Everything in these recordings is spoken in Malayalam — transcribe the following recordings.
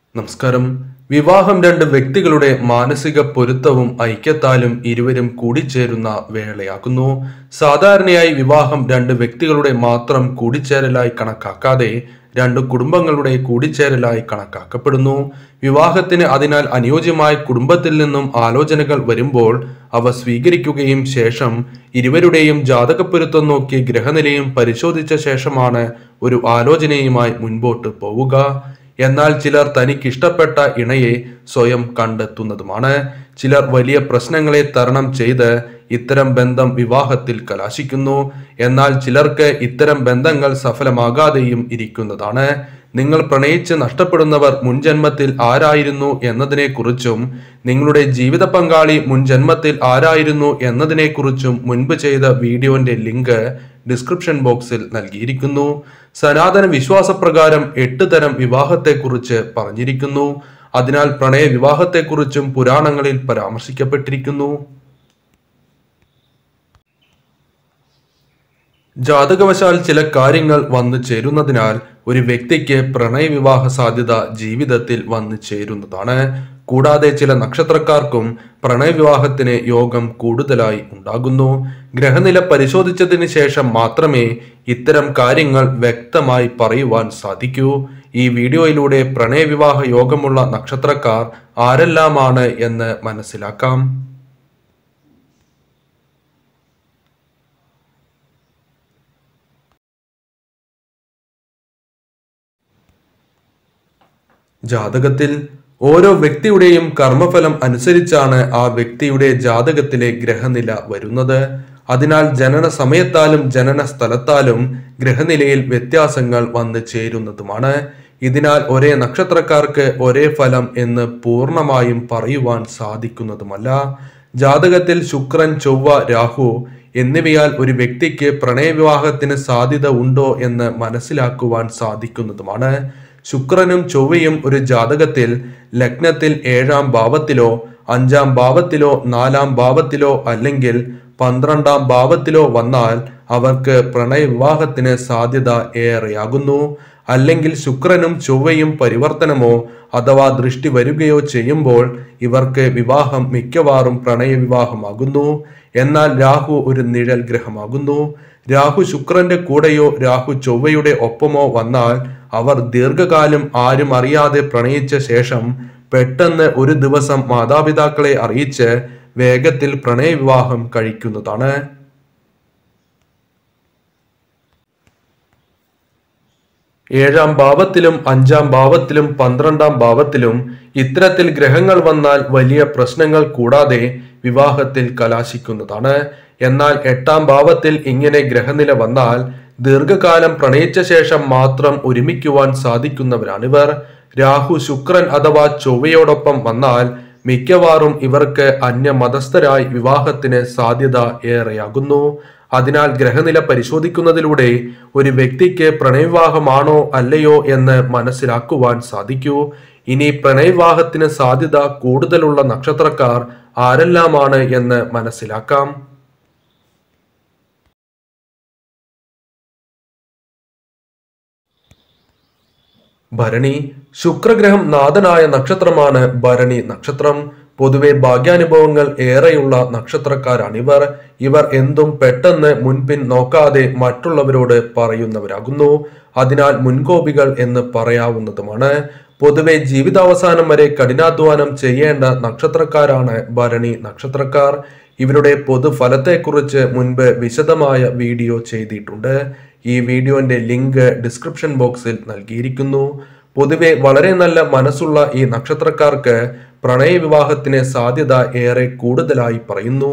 നമസ്കാരം വിവാഹം രണ്ട് വ്യക്തികളുടെ മാനസിക പൊരുത്തവും ഐക്യത്താലും ഇരുവരും കൂടിച്ചേരുന്ന വേളയാക്കുന്നു സാധാരണയായി വിവാഹം രണ്ട് വ്യക്തികളുടെ മാത്രം കൂടിച്ചേരലായി കണക്കാക്കാതെ രണ്ട് കുടുംബങ്ങളുടെ കൂടിച്ചേരലായി കണക്കാക്കപ്പെടുന്നു വിവാഹത്തിന് അതിനാൽ അനുയോജ്യമായ കുടുംബത്തിൽ നിന്നും ആലോചനകൾ വരുമ്പോൾ അവ സ്വീകരിക്കുകയും ശേഷം ഇരുവരുടെയും ജാതകപ്പൊരുത്തം നോക്കി ഗ്രഹനിലയും പരിശോധിച്ച ശേഷമാണ് ഒരു ആലോചനയുമായി മുൻപോട്ട് പോവുക എന്നാൽ ചിലർ തനിക്കിഷ്ടപ്പെട്ട ഇണയെ സ്വയം കണ്ടെത്തുന്നതുമാണ് ചിലർ വലിയ പ്രശ്നങ്ങളെ തരണം ചെയ്ത് ഇത്തരം ബന്ധം വിവാഹത്തിൽ കലാശിക്കുന്നു എന്നാൽ ചിലർക്ക് ഇത്തരം ബന്ധങ്ങൾ സഫലമാകാതെയും ഇരിക്കുന്നതാണ് നിങ്ങൾ പ്രണയിച്ച് നഷ്ടപ്പെടുന്നവർ മുൻജന്മത്തിൽ ആരായിരുന്നു എന്നതിനെക്കുറിച്ചും നിങ്ങളുടെ ജീവിത പങ്കാളി മുൻജന്മത്തിൽ ആരായിരുന്നു എന്നതിനെക്കുറിച്ചും മുൻപ് ചെയ്ത വീഡിയോന്റെ ലിങ്ക് ഡിസ്ക്രിപ്ഷൻ ബോക്സിൽ നൽകിയിരിക്കുന്നു സനാതന വിശ്വാസപ്രകാരം എട്ട് തരം വിവാഹത്തെക്കുറിച്ച് പറഞ്ഞിരിക്കുന്നു അതിനാൽ പ്രണയ വിവാഹത്തെക്കുറിച്ചും പുരാണങ്ങളിൽ പരാമർശിക്കപ്പെട്ടിരിക്കുന്നു ജാതകവശാൽ ചില കാര്യങ്ങൾ വന്നു ചേരുന്നതിനാൽ ഒരു വ്യക്തിക്ക് പ്രണയവിവാഹ സാധ്യത ജീവിതത്തിൽ വന്നു ചേരുന്നതാണ് കൂടാതെ ചില നക്ഷത്രക്കാർക്കും പ്രണയവിവാഹത്തിന് യോഗം കൂടുതലായി ഉണ്ടാകുന്നു ഗ്രഹനില പരിശോധിച്ചതിന് ശേഷം മാത്രമേ ഇത്തരം കാര്യങ്ങൾ വ്യക്തമായി പറയുവാൻ സാധിക്കൂ ഈ വീഡിയോയിലൂടെ പ്രണയവിവാഹ യോഗമുള്ള നക്ഷത്രക്കാർ ആരെല്ലാമാണ് എന്ന് മനസ്സിലാക്കാം ജാതകത്തിൽ ഓരോ വ്യക്തിയുടെയും കർമ്മഫലം അനുസരിച്ചാണ് ആ വ്യക്തിയുടെ ജാതകത്തിലെ ഗ്രഹനില വരുന്നത് അതിനാൽ ജനന സമയത്താലും ജനന സ്ഥലത്താലും ഗ്രഹനിലയിൽ വ്യത്യാസങ്ങൾ വന്നു ചേരുന്നതുമാണ് ഇതിനാൽ ഒരേ നക്ഷത്രക്കാർക്ക് ഒരേ ഫലം എന്ന് പൂർണ്ണമായും പറയുവാൻ സാധിക്കുന്നതുമല്ല ജാതകത്തിൽ ശുക്രൻ ചൊവ്വ രാഹു എന്നിവയാൽ ഒരു വ്യക്തിക്ക് പ്രണയവിവാഹത്തിന് സാധ്യത ഉണ്ടോ എന്ന് മനസ്സിലാക്കുവാൻ സാധിക്കുന്നതുമാണ് ശുക്രനും ചൊവ്വയും ഒരു ജാതകത്തിൽ ലഗ്നത്തിൽ ഏഴാം ഭാവത്തിലോ അഞ്ചാം ഭാവത്തിലോ നാലാം ഭാവത്തിലോ അല്ലെങ്കിൽ പന്ത്രണ്ടാം ഭാവത്തിലോ വന്നാൽ അവർക്ക് പ്രണയവിവാഹത്തിന് സാധ്യത ഏറെയാകുന്നു അല്ലെങ്കിൽ ശുക്രനും ചൊവ്വയും പരിവർത്തനമോ അഥവാ ദൃഷ്ടി വരികയോ ചെയ്യുമ്പോൾ ഇവർക്ക് വിവാഹം മിക്കവാറും പ്രണയവിവാഹമാകുന്നു എന്നാൽ രാഹു ഒരു നിഴൽ ഗ്രഹമാകുന്നു രാഹു ശുക്രന്റെ കൂടെയോ രാഹു ചൊവ്വയുടെ ഒപ്പമോ വന്നാൽ അവർ ദീർഘകാലം ആരും അറിയാതെ പ്രണയിച്ച ശേഷം പെട്ടെന്ന് ഒരു ദിവസം മാതാപിതാക്കളെ അറിയിച്ച് വേഗത്തിൽ പ്രണയവിവാഹം കഴിക്കുന്നതാണ് ഏഴാം ഭാവത്തിലും അഞ്ചാം ഭാവത്തിലും പന്ത്രണ്ടാം ഭാവത്തിലും ഇത്തരത്തിൽ ഗ്രഹങ്ങൾ വന്നാൽ വലിയ പ്രശ്നങ്ങൾ കൂടാതെ വിവാഹത്തിൽ കലാശിക്കുന്നതാണ് എന്നാൽ എട്ടാം ഭാവത്തിൽ ഇങ്ങനെ ഗ്രഹനില വന്നാൽ ദീർഘകാലം പ്രണയിച്ച ശേഷം മാത്രം ഒരുമിക്കുവാൻ സാധിക്കുന്നവരാണിവർ രാഹു ശുക്രൻ അഥവാ ചൊവ്വയോടൊപ്പം വന്നാൽ മിക്കവാറും ഇവർക്ക് അന്യമതസ്ഥരായി വിവാഹത്തിന് സാധ്യത ഏറെയാകുന്നു അതിനാൽ ഗ്രഹനില പരിശോധിക്കുന്നതിലൂടെ ഒരു വ്യക്തിക്ക് പ്രണയവിവാഹമാണോ അല്ലയോ എന്ന് മനസ്സിലാക്കുവാൻ സാധിക്കൂ ഇനി പ്രണയവിവാഹത്തിന് സാധ്യത കൂടുതലുള്ള നക്ഷത്രക്കാർ ആരെല്ലാമാണ് എന്ന് മനസ്സിലാക്കാം ഭരണി ശുക്രഗ്രഹം നാഥനായ നക്ഷത്രമാണ് ഭരണി നക്ഷത്രം പൊതുവെ ഭാഗ്യാനുഭവങ്ങൾ ഏറെയുള്ള നക്ഷത്രക്കാരാണിവർ ഇവർ എന്തും പെട്ടെന്ന് മുൻപിൻ നോക്കാതെ മറ്റുള്ളവരോട് പറയുന്നവരാകുന്നു അതിനാൽ മുൻകോപികൾ എന്ന് പറയാവുന്നതുമാണ് പൊതുവെ ജീവിതാവസാനം വരെ കഠിനാധ്വാനം ചെയ്യേണ്ട നക്ഷത്രക്കാരാണ് ഭരണി നക്ഷത്രക്കാർ ഇവരുടെ പൊതുഫലത്തെക്കുറിച്ച് മുൻപ് വിശദമായ വീഡിയോ ചെയ്തിട്ടുണ്ട് ഈ വീഡിയോന്റെ ലിങ്ക് ഡിസ്ക്രിപ്ഷൻ ബോക്സിൽ നൽകിയിരിക്കുന്നു പൊതുവെ വളരെ നല്ല മനസ്സുള്ള ഈ നക്ഷത്രക്കാർക്ക് പ്രണയവിവാഹത്തിന് സാധ്യത ഏറെ കൂടുതലായി പറയുന്നു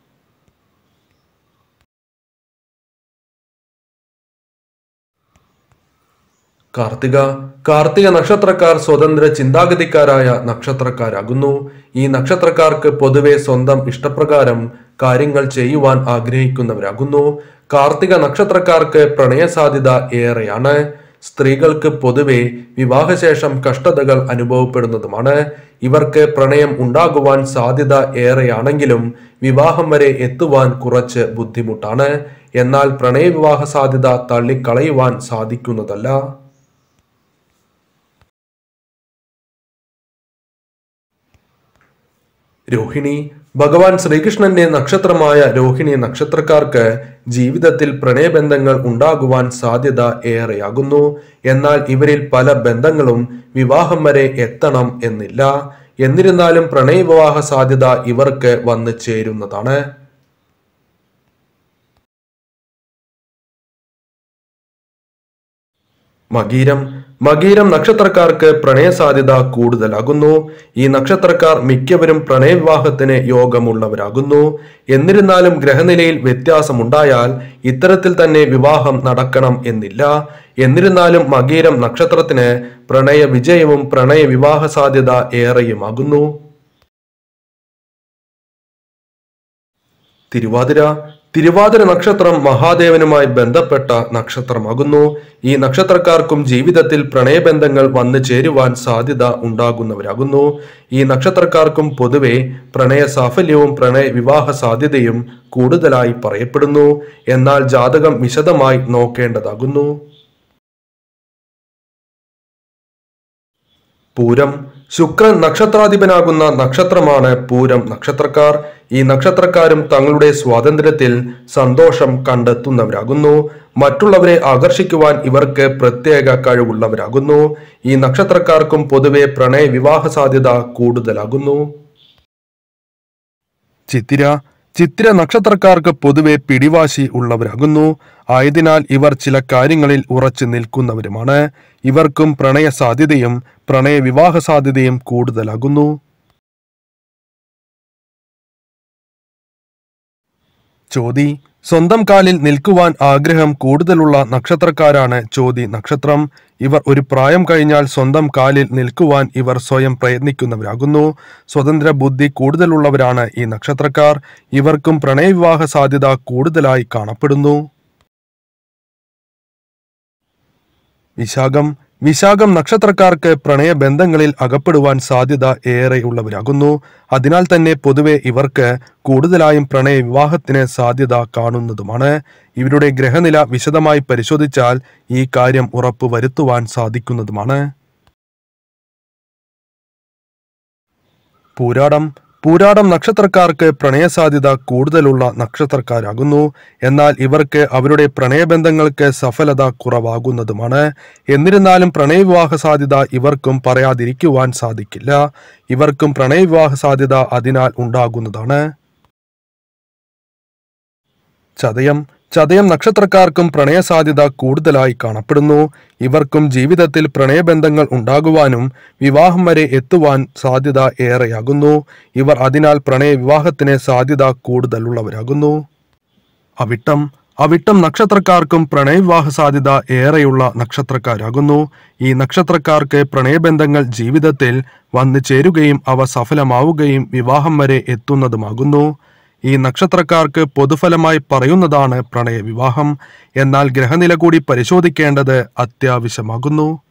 കാർത്തിക കാർത്തിക നക്ഷത്രക്കാർ സ്വതന്ത്ര ചിന്താഗതിക്കാരായ നക്ഷത്രക്കാരാകുന്നു ഈ നക്ഷത്രക്കാർക്ക് പൊതുവെ സ്വന്തം ഇഷ്ടപ്രകാരം കാര്യങ്ങൾ ചെയ്യുവാൻ ആഗ്രഹിക്കുന്നവരാകുന്നു കാർത്തിക നക്ഷത്രക്കാർക്ക് പ്രണയ സാധ്യത ഏറെയാണ് സ്ത്രീകൾക്ക് പൊതുവെ വിവാഹശേഷം കഷ്ടതകൾ അനുഭവപ്പെടുന്നതുമാണ് ഇവർക്ക് പ്രണയം ഉണ്ടാകുവാൻ സാധ്യത ഏറെയാണെങ്കിലും വിവാഹം വരെ എത്തുവാൻ കുറച്ച് ബുദ്ധിമുട്ടാണ് എന്നാൽ പ്രണയവിവാഹ സാധ്യത തള്ളിക്കളയുവാൻ സാധിക്കുന്നതല്ല രോഹിണി ഭഗവാൻ ശ്രീകൃഷ്ണന്റെ നക്ഷത്രമായ രോഹിണി നക്ഷത്രക്കാർക്ക് ജീവിതത്തിൽ പ്രണയബന്ധങ്ങൾ ഉണ്ടാകുവാൻ സാധ്യത ഏറെയാകുന്നു എന്നാൽ ഇവരിൽ പല ബന്ധങ്ങളും വിവാഹം വരെ എത്തണം എന്നില്ല എന്നിരുന്നാലും പ്രണയവിവാഹ സാധ്യത ഇവർക്ക് വന്നു ചേരുന്നതാണ് മകീരം മകീരം നക്ഷത്രക്കാർക്ക് പ്രണയ സാധ്യത കൂടുതലാകുന്നു ഈ നക്ഷത്രക്കാർ മിക്കവരും പ്രണയവിവാഹത്തിന് യോഗമുള്ളവരാകുന്നു എന്നിരുന്നാലും ഗ്രഹനിലയിൽ വ്യത്യാസമുണ്ടായാൽ ഇത്തരത്തിൽ തന്നെ വിവാഹം നടക്കണം എന്നില്ല എന്നിരുന്നാലും മകീരം നക്ഷത്രത്തിന് പ്രണയ വിജയവും പ്രണയ വിവാഹ സാധ്യത ഏറെയുമാകുന്നു തിരുവാതിര തിരുവാതിര നക്ഷത്രം മഹാദേവനുമായി ബന്ധപ്പെട്ട നക്ഷത്രമാകുന്നു ഈ നക്ഷത്രക്കാർക്കും ജീവിതത്തിൽ പ്രണയബന്ധങ്ങൾ വന്നു ചേരുവാൻ സാധ്യത ഉണ്ടാകുന്നവരാകുന്നു ഈ നക്ഷത്രക്കാർക്കും പൊതുവെ പ്രണയ സാഫല്യവും പ്രണയ വിവാഹ സാധ്യതയും കൂടുതലായി പറയപ്പെടുന്നു എന്നാൽ ജാതകം വിശദമായി നോക്കേണ്ടതാകുന്നു പൂരം ശുക്രൻ നക്ഷത്രാധിപനാകുന്ന നക്ഷത്രമാണ് പൂരം നക്ഷത്രക്കാർ ഈ നക്ഷത്രക്കാരും തങ്ങളുടെ സ്വാതന്ത്ര്യത്തിൽ സന്തോഷം കണ്ടെത്തുന്നവരാകുന്നു മറ്റുള്ളവരെ ആകർഷിക്കുവാൻ ഇവർക്ക് പ്രത്യേക കഴിവുള്ളവരാകുന്നു ഈ നക്ഷത്രക്കാർക്കും പൊതുവെ പ്രണയ വിവാഹ സാധ്യത കൂടുതലാകുന്നു ചിത്തിര ചിത്തിര നക്ഷത്രക്കാർക്ക് പൊതുവെ പിടിവാശി ഉള്ളവരാകുന്നു ആയതിനാൽ ഇവർ ചില കാര്യങ്ങളിൽ ഉറച്ചു നിൽക്കുന്നവരുമാണ് ഇവർക്കും പ്രണയ സാധ്യതയും പ്രണയ വിവാഹ സാധ്യതയും കൂടുതലാകുന്നു ചോതി സ്വന്തം കാലിൽ നിൽക്കുവാൻ ആഗ്രഹം കൂടുതലുള്ള നക്ഷത്രക്കാരാണ് ചോതി നക്ഷത്രം ഇവർ ഒരു പ്രായം കഴിഞ്ഞാൽ സ്വന്തം കാലിൽ നിൽക്കുവാൻ ഇവർ സ്വയം പ്രയത്നിക്കുന്നവരാകുന്നു സ്വതന്ത്ര ബുദ്ധി കൂടുതലുള്ളവരാണ് ഈ നക്ഷത്രക്കാർ ഇവർക്കും പ്രണയവിവാഹ സാധ്യത കൂടുതലായി കാണപ്പെടുന്നു വിശാഖം വിശാഖം നക്ഷത്രക്കാർക്ക് പ്രണയബന്ധങ്ങളിൽ അകപ്പെടുവാൻ സാധ്യത ഏറെയുള്ളവരാകുന്നു അതിനാൽ തന്നെ പൊതുവെ ഇവർക്ക് കൂടുതലായും പ്രണയ വിവാഹത്തിന് സാധ്യത കാണുന്നതുമാണ് ഇവരുടെ ഗ്രഹനില വിശദമായി പരിശോധിച്ചാൽ ഈ കാര്യം ഉറപ്പു വരുത്തുവാൻ സാധിക്കുന്നതുമാണ് പൂരാടം പൂരാടം നക്ഷത്രക്കാർക്ക് പ്രണയസാധ്യത കൂടുതലുള്ള നക്ഷത്രക്കാരാകുന്നു എന്നാൽ ഇവർക്ക് അവരുടെ പ്രണയബന്ധങ്ങൾക്ക് സഫലത കുറവാകുന്നതുമാണ് എന്നിരുന്നാലും പ്രണയവിവാഹ സാധ്യത ഇവർക്കും പറയാതിരിക്കുവാൻ സാധിക്കില്ല ഇവർക്കും പ്രണയവിവാഹ സാധ്യത അതിനാൽ ഉണ്ടാകുന്നതാണ് ചതയം ചതയം നക്ഷത്രക്കാർക്കും പ്രണയസാധ്യത കൂടുതലായി കാണപ്പെടുന്നു ഇവർക്കും ജീവിതത്തിൽ പ്രണയബന്ധങ്ങൾ ഉണ്ടാകുവാനും വിവാഹം വരെ എത്തുവാൻ സാധ്യത ഏറെയാകുന്നു ഇവർ അതിനാൽ പ്രണയ വിവാഹത്തിന് സാധ്യത കൂടുതലുള്ളവരാകുന്നു അവിട്ടം അവിട്ടം നക്ഷത്രക്കാർക്കും പ്രണയവിവാഹ സാധ്യത ഏറെയുള്ള നക്ഷത്രക്കാരാകുന്നു ഈ നക്ഷത്രക്കാർക്ക് പ്രണയബന്ധങ്ങൾ ജീവിതത്തിൽ വന്നു ചേരുകയും അവ സഫലമാവുകയും വിവാഹം വരെ എത്തുന്നതുമാകുന്നു ഈ നക്ഷത്രക്കാർക്ക് പൊതുഫലമായി പറയുന്നതാണ് പ്രണയവിവാഹം എന്നാൽ ഗ്രഹനില കൂടി പരിശോധിക്കേണ്ടത് അത്യാവശ്യമാകുന്നു